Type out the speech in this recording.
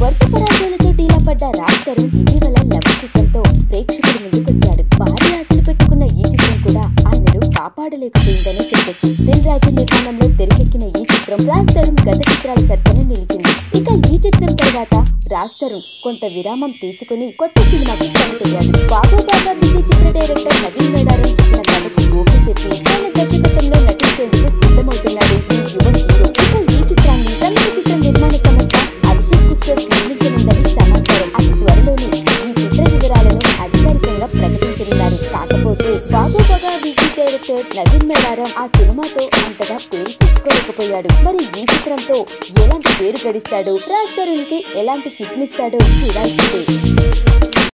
వరుస పరాజయాలతో డీలా పడ్డ రాజ్ తరుణ్ ఇటీవల లవ్ చిత్రంతో ప్రేక్షకుల ముందుకొచ్చాడు భారీ ఆశలు పెట్టుకున్న ఈ చిత్రం కూడా ఆయనను కాపాడలేకపోయిందని చెప్పొచ్చు దిల్ రాజు నిర్మాణంలో తెరకెక్కిన ఈ చిత్రం రాజ్ తరుణ్ గత చిత్రాల సరసన నిలిచింది ఇక ఈ చిత్రం తర్వాత రాజ్ తరుణ్ కొంత విరామం తీసుకుని కొత్త సినిమాకి కనిపెట్టాడు బాబా బాబా బిజీ చిత్ర డైరెక్టర్ నవీన్ మేడారం చెప్పిన కథకు ఓకే చెప్పి తన దర్శకత్వంలో నటించేందుకు సిద్ధమవుతున్నాడు ఈ యువ హీరో ఇక ఈ చిత్రాన్ని తమిళ చిత్ర నిర్మాణ సంస్థ అభిషేక్ పిక్చర్స్ నిర్మించనుందని సమాచారం అతి త్వరలోనే ఈ చిత్ర వివరాలను అధికారికంగా ప్రకటించనున్నారు కాకపోతే బాబు బగా బిజీ డైరెక్టర్ నవీన్ మేడారం ఆ సినిమాతో అంతగా పేరు తెచ్చుకోలేకపోయాడు మరి ఈ చిత్రంతో ఎలాంటి పేరు గడిస్తాడో రాజ్ తరుణ్కి ఎలాంటి కిడ్నిస్తాడో చూడాల్సిందే